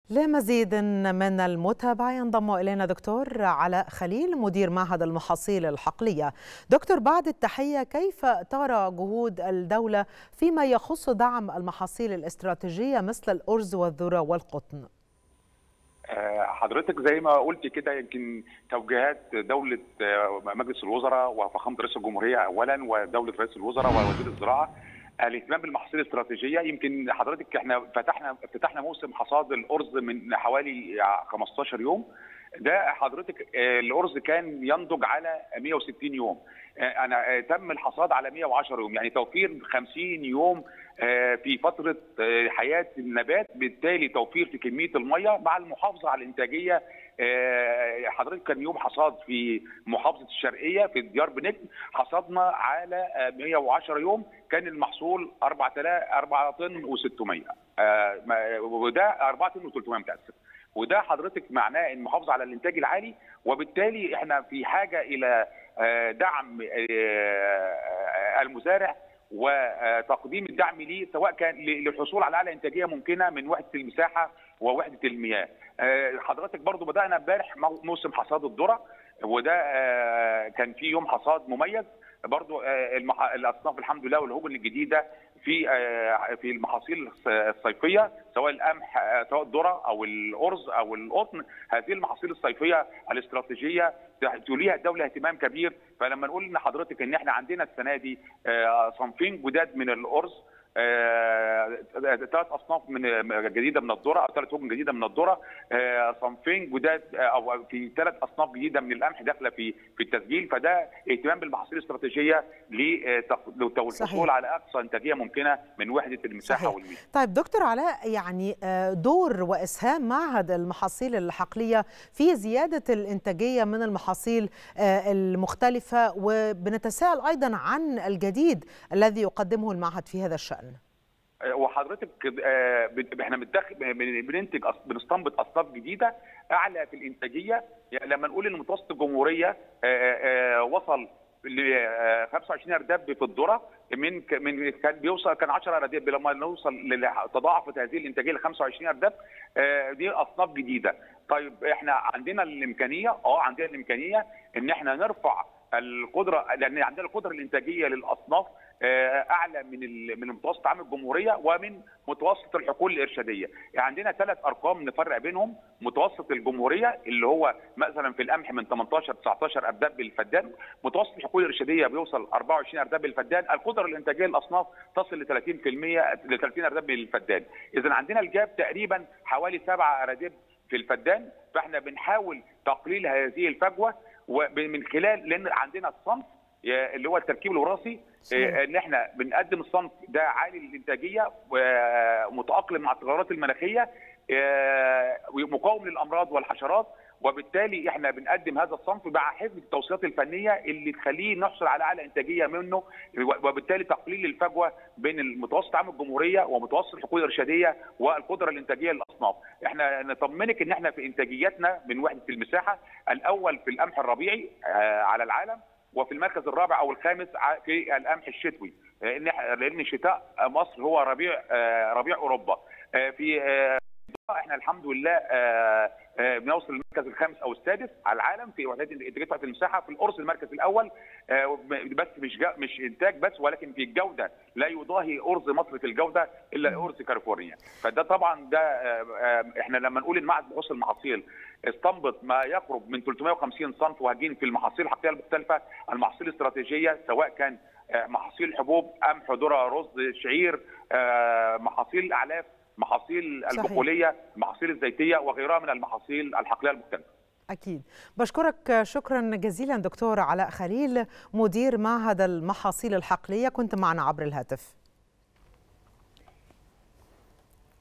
لمزيد من المتابعة ينضم إلينا دكتور علاء خليل مدير معهد المحاصيل الحقلية دكتور بعد التحية كيف ترى جهود الدولة فيما يخص دعم المحاصيل الاستراتيجية مثل الأرز والذرة والقطن حضرتك زي ما قلت كده يمكن توجيهات دوله مجلس الوزراء وفخامه رئيس الجمهوريه اولا ودوله رئيس الوزراء ووزير الزراعه الاهتمام بالمحاصيل الاستراتيجيه يمكن حضرتك احنا فتحنا فتحنا موسم حصاد الارز من حوالي 15 يوم ده حضرتك الارز كان ينضج على 160 يوم انا تم الحصاد على 110 يوم يعني توفير 50 يوم في فتره حياه النبات بالتالي توفير في كميه الميه مع المحافظه على الانتاجيه حضرتك كان يوم حصاد في محافظه الشرقيه في ديار بنجم حصدنا على 110 يوم كان المحصول 4000 4 طن و600 وده 4 طن و300 متاسف وده حضرتك معناه المحافظه على الانتاج العالي وبالتالي احنا في حاجه الى دعم المزارع وتقديم الدعم ليه سواء كان للحصول على اعلى انتاجيه ممكنه من وحده المساحه ووحده المياه. حضرتك برضو بدانا امبارح موسم حصاد الذره وده كان في يوم حصاد مميز برضو الاصناف الحمد لله والهجن الجديده في في المحاصيل الصيفيه سواء القمح سواء الذره او الارز او القطن هذه المحاصيل الصيفيه الاستراتيجيه توليها الدوله اهتمام كبير فلما نقول ان حضرتك ان احنا عندنا السنه دي صنفين جداد من الارز ثلاث اصناف من جديده من الذره او ثلاث هجن جديده من الذره صنفين جداد او في ثلاث اصناف جديده من القمح داخله في في التسجيل فده اهتمام بالمحاصيل الاستراتيجيه للحصول على اقصى انتاجيه ممكنه من وحده المساحه والمياه. طيب دكتور علاء يعني دور واسهام معهد المحاصيل الحقليه في زياده الانتاجيه من المحاصيل المختلفه وبنتساءل ايضا عن الجديد الذي يقدمه المعهد في هذا الشان. وحضرتك احنا بندخل بننتج بنستنبط اصناف جديده اعلى في الانتاجيه لما نقول ان متوسط الجمهوريه وصل ل 25 ارداب في الذره من من كان بيوصل كان 10 ارداب لما نوصل تضاعفت هذه الانتاجيه ل 25 ارداب دي اصناف جديده طيب احنا عندنا الامكانيه اه عندنا الامكانيه ان احنا نرفع القدره لان عندنا القدره الانتاجيه للاصناف اعلى من من متوسط عام الجمهوريه ومن متوسط الحقول الارشاديه، يعني عندنا ثلاث ارقام نفرق بينهم متوسط الجمهوريه اللي هو مثلا في القمح من 18 19 ارداب بالفدان، متوسط الحقول الارشاديه بيوصل 24 ارداب بالفدان، القدره الانتاجيه للاصناف تصل ل 30% ل 30 ارداب بالفدان، اذا عندنا الجاب تقريبا حوالي 7 ارداب في الفدان، فاحنا بنحاول تقليل هذه الفجوه ومن خلال لان عندنا الصنف اللي هو التركيب الوراثي ان احنا بنقدم الصنف ده عالي الانتاجيه ومتاقلم مع التغيرات المناخيه ومقاوم للامراض والحشرات وبالتالي احنا بنقدم هذا الصنف مع حزمه التوصيات الفنيه اللي تخليه نحصل على اعلى انتاجيه منه وبالتالي تقليل الفجوه بين المتوسط عام الجمهوريه ومتوسط الحقول الارشاديه والقدره الانتاجيه للاصناف. احنا نطمنك ان احنا في انتاجيتنا من وحده المساحه الاول في القمح الربيعي على العالم وفي المركز الرابع او الخامس في القمح الشتوي لان شتاء مصر هو ربيع ربيع اوروبا في احنا الحمد لله بنوصل المركز الخامس او السادس على العالم في وحدات انتاجيه وحده المساحه في القرص المركز الاول بس مش مش انتاج بس ولكن في الجوده لا يضاهي ارز مصر في الجوده الا ارز كاليفورنيا فده طبعا ده احنا لما نقول المعهد بحوث المحاصيل استنبط ما يقرب من 350 صنف وهجين في المحاصيل الحقيقيه المختلفه المحاصيل الاستراتيجيه سواء كان محاصيل حبوب قمح ذره رز شعير محاصيل اعلاف محاصيل البقوليه المحاصيل الزيتيه وغيرها من المحاصيل الحقليه المختلفه أكيد بشكرك شكرا جزيلا دكتور علاء خليل مدير معهد المحاصيل الحقلية كنت معنا عبر الهاتف